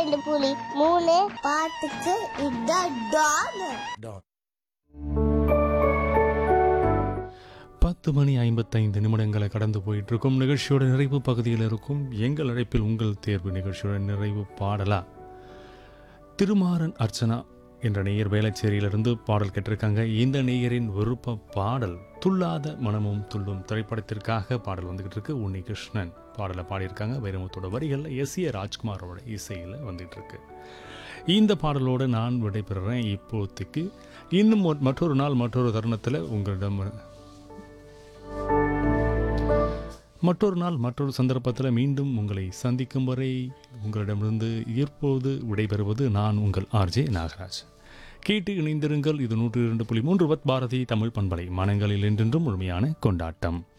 ரெண்டு புலி மூணு பாட்டுக்கு இதான் டான் பத்து மணி ஐம்பத்தைந்து நிமிடங்களை கடந்து போயிட்டு இருக்கும் நிகழ்ச்சியோட நிறைவு பகுதியில் இருக்கும் எங்கள் அழைப்பில் உங்கள் தேர்வு நிகழ்ச்சியோட நிறைவு பாடலா திருமாறன் அர்ச்சனா என்ற நேயர் வேளச்சேரியிலிருந்து பாடல் கேட்டிருக்காங்க இந்த நேயரின் விருப்ப பாடல் துள்ளாத மனமும் துள்ளும் திரைப்படத்திற்காக பாடல் வந்துகிட்டு இருக்கு உன்னி கிருஷ்ணன் பாடலை பாடியிருக்காங்க வைரமுத்தோட வரிகளில் எஸ் ஏ ராஜ்குமாரோட இசையில் வந்துகிட்டு இருக்கு இந்த பாடலோடு நான் விடைபெறுறேன் இப்போதைக்கு இன்னும் ஒரு- மற்றொரு நாள் மற்றொரு தருணத்தில் உங்களிடம் மற்றொரு நாள் மற்றொரு சந்தர்ப்பத்தில் மீண்டும் உங்களை சந்திக்கும் வரை உங்களிடமிருந்து இப்போது விடைபெறுவது நான் உங்கள் ஆர்ஜே நாகராஜ் கேட்டு இணைந்திருங்கள் இது நூற்றி இரண்டு புள்ளி மூன்று வத் பாரதி தமிழ் பண்பலை மனங்களில் என்றென்றும் முழுமையான கொண்டாட்டம்